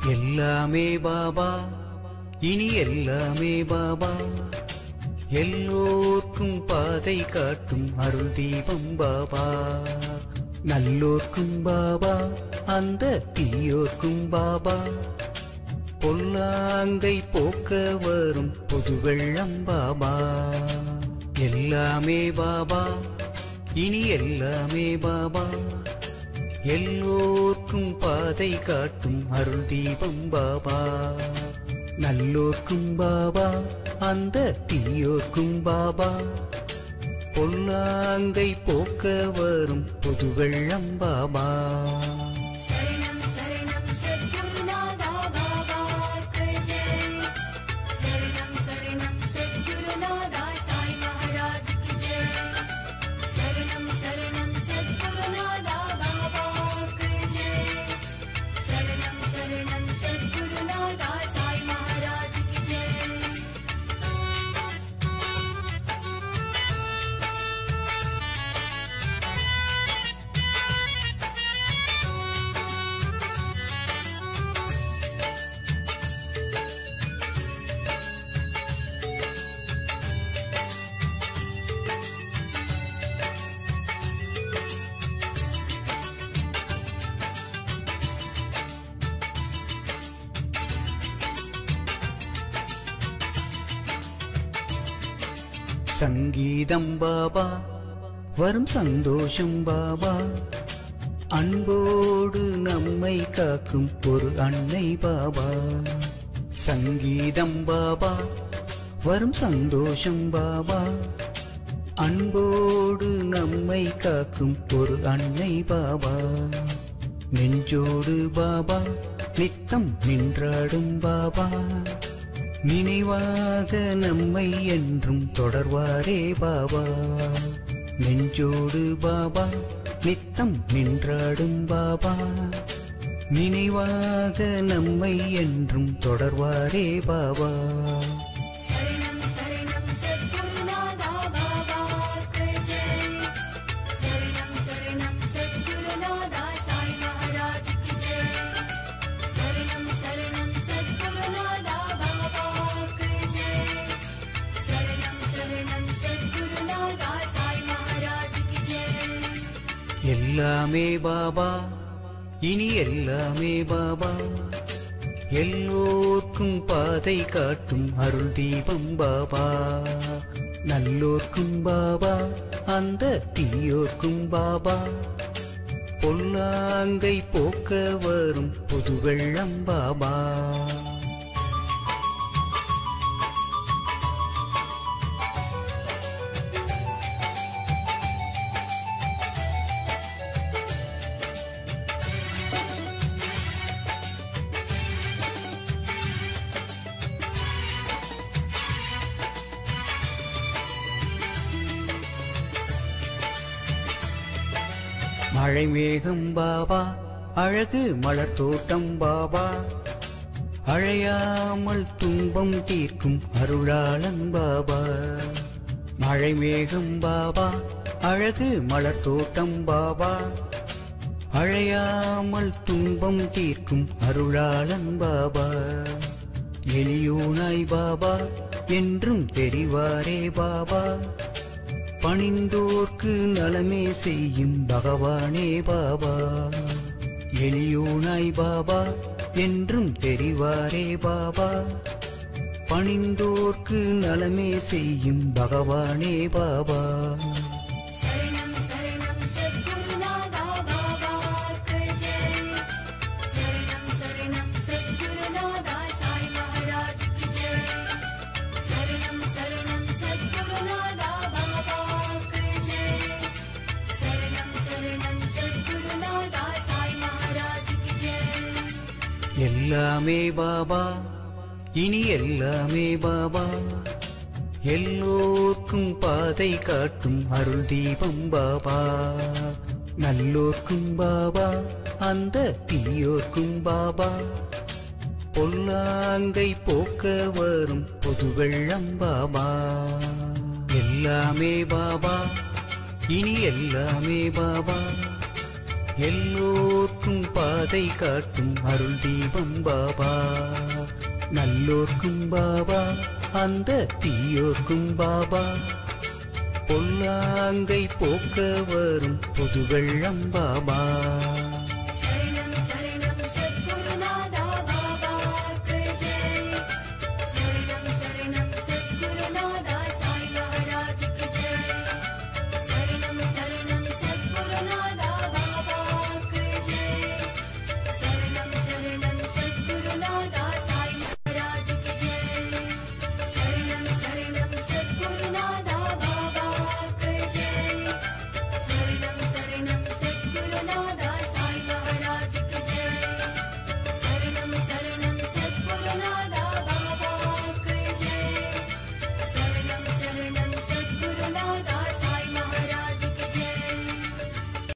எல்லாமே பாபா இனி எல்லாமே பாபா எல்லோர்க்கும் பாதை காட்டும் அருள் தீபம் பாபா நல்லோர்க்கும் பாபா அந்த தீயோர்க்கும் பாபா பொல்லாங்கை போக்க வரும் பொது வெள்ளம் பாபா எல்லாமே பாபா இனி எல்லாமே பாபா எல்லோர்க்கும் பாதை காட்டும் அருள் தீபம் பாபா நல்லோர்க்கும் பாபா அந்த தீயோர்க்கும் பாபா பொல்லாங்கை போக்க வரும் பொது வெள்ளம் பாபா சரணம் சரணம் சத்குருநாதா பாபாக்கு ஜெய் சரணம் சரணம் சத்குருநாதா சாய் மகாராஜ் கி ஜெய் சரணம் சரணம் சத்குருநாதா பாபாக்கு ஜெய் சரணம் சரணம் சத்குருநாதா சாய் மகாராஜ் கி ஜெய் சங்கீதம் பாபா வரும் சந்தோஷம் பாபா அன்போடு நம்மை காக்கும் ஒரு அன்னை பாபா சங்கீதம் பாபா வரும் சந்தோஷம் பாபா அன்போடு நம்மை காக்கும் ஒரு அன்னை பாபா நெஞ்சோடு பாபா நித்தம் நின்றாடும் பாபா நினைவாக நம்மை என்றும் தொடர்வாரே பாபா நெஞ்சோடு பாபா நித்தம் நின்றாடும் பாபா நினைவாக நம்மை என்றும் தொடர்வாரே பாபா சரணம் சரணம் சத்குருநாதா பாபாக்கு ஜெய் சரணம் சரணம் சத்குருநாதா சாய் மகாராஜ் கி ஜெய் சரணம் சரணம் சத்குருநாதா பாபாக்கு ஜெய் சரணம் சரணம் சத்குருநாதா சாய் மகாராஜ் கி ஜெய் எல்லாமே பாபா இனி எல்லாமே பாபா எல்லோர்க்கும் பாதை காட்டும் அருள் தீபம் பாபா நல்லோர்க்கும் பாபா அந்த தீயோர்க்கும் பாபா பொல்லாங்கை போக்க வரும் பொது வெள்ளம் பாபா மழை மேகம் பாபா அழகு மலர் தோட்டம் பாபா அழையாமல் துன்பம் தீர்க்கும் அருளாளன் பாபா மழை மேகம் பாபா அழகு மலர் தோட்டம் பாபா அழையாமல் துன்பம் தீர்க்கும் அருளாளன் பாபா எளியோனாய் பாபா என்றும் தெரிவாரே பாபா பணிந்தோர்க்கு நலமே செய்யும் பகவானே பாபா எளியோனாய் பாபா என்றும் தெரிவாரே பாபா பணிந்தோர்க்கு நலமே செய்யும் பகவானே பாபா சரணம் சரணம் சத்குருநாதா பாபாக்கு ஜெய் சரணம் சரணம் சத்குருநாதா சாய் மகாராஜ் கி ஜெய் சரணம் சரணம் சத்குருநாதா பாபாக்கு ஜெய் சரணம் சரணம் சத்குருநாதா சாய் மகாராஜ் கி ஜெய் எல்லாமே பாபா இனி எல்லாமே பாபா எல்லோர்க்கும் பாதை காட்டும் அருள் தீபம் பாபா நல்லோர்க்கும் பாபா அந்த தீயோர்க்கும் பாபா பொல்லாங்கை போக்க வரும் பொது வெள்ளம் பாபா எல்லாமே பாபா இனி எல்லாமே பாபா எல்லோர்க்கும் பாதை காட்டும் அருள் தீபம் பாபா நல்லோர்க்கும் பாபா அந்த தீயோர்க்கும் பாபா பொல்லாங்கை போக்க வரும் புது வெள்ளம் பாபா